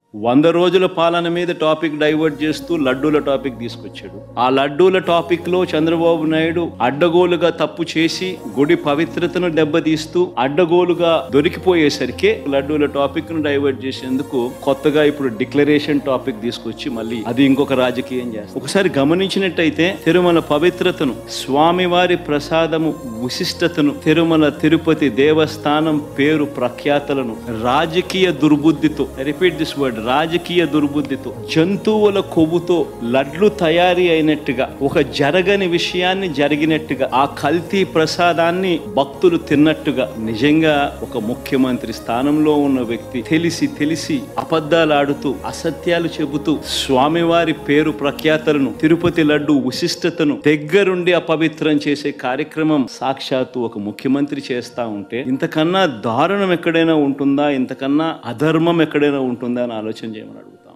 వంద రోజుల పాలన మీద టాపిక్ డైవర్ట్ చేస్తూ లడ్డూల టాపిక్ తీసుకొచ్చాడు ఆ లడ్డూల టాపిక్ లో చంద్రబాబు నాయుడు అడ్డగోలుగా తప్పు చేసి గుడి పవిత్రతను దెబ్బతీస్తూ అడ్డగోలుగా దొరికిపోయేసరికి లడ్డూల టాపిక్ ను డైవర్ట్ చేసేందుకు కొత్తగా ఇప్పుడు డిక్లరేషన్ టాపిక్ తీసుకొచ్చి మళ్ళీ అది ఇంకొక రాజకీయం చేస్తారు ఒకసారి గమనించినట్టయితే తిరుమల పవిత్రతను స్వామివారి ప్రసాదము విశిష్టతను తిరుమల తిరుపతి దేవస్థానం పేరు ప్రఖ్యాతలను రాజకీయ దుర్బుద్ధితో రిపీట్ దిస్ వర్డ్ రాజకీయ దుర్బుద్ధితో జంతువుల కొవ్వుతో లడ్లు తయారీ అయినట్టుగా ఒక జరగని విషయాన్ని జరిగినట్టుగా ఆ కల్తీ ప్రసాదాన్ని భక్తులు తిన్నట్టుగా నిజంగా ఒక ముఖ్యమంత్రి స్థానంలో ఉన్న వ్యక్తి తెలిసి తెలిసి అబద్ధాలు ఆడుతూ అసత్యాలు చెబుతూ స్వామివారి పేరు ప్రఖ్యాతలను తిరుపతి లడ్డు విశిష్టతను దగ్గరుండి అపవిత్రం చేసే కార్యక్రమం సాక్షాత్తు ఒక ముఖ్యమంత్రి చేస్తా ఉంటే ఇంతకన్నా దారుణం ఎక్కడైనా ఉంటుందా ఇంతకన్నా అధర్మం ఎక్కడైనా ఉంటుందా అని ఆలోచన చేయమని అడుగుతా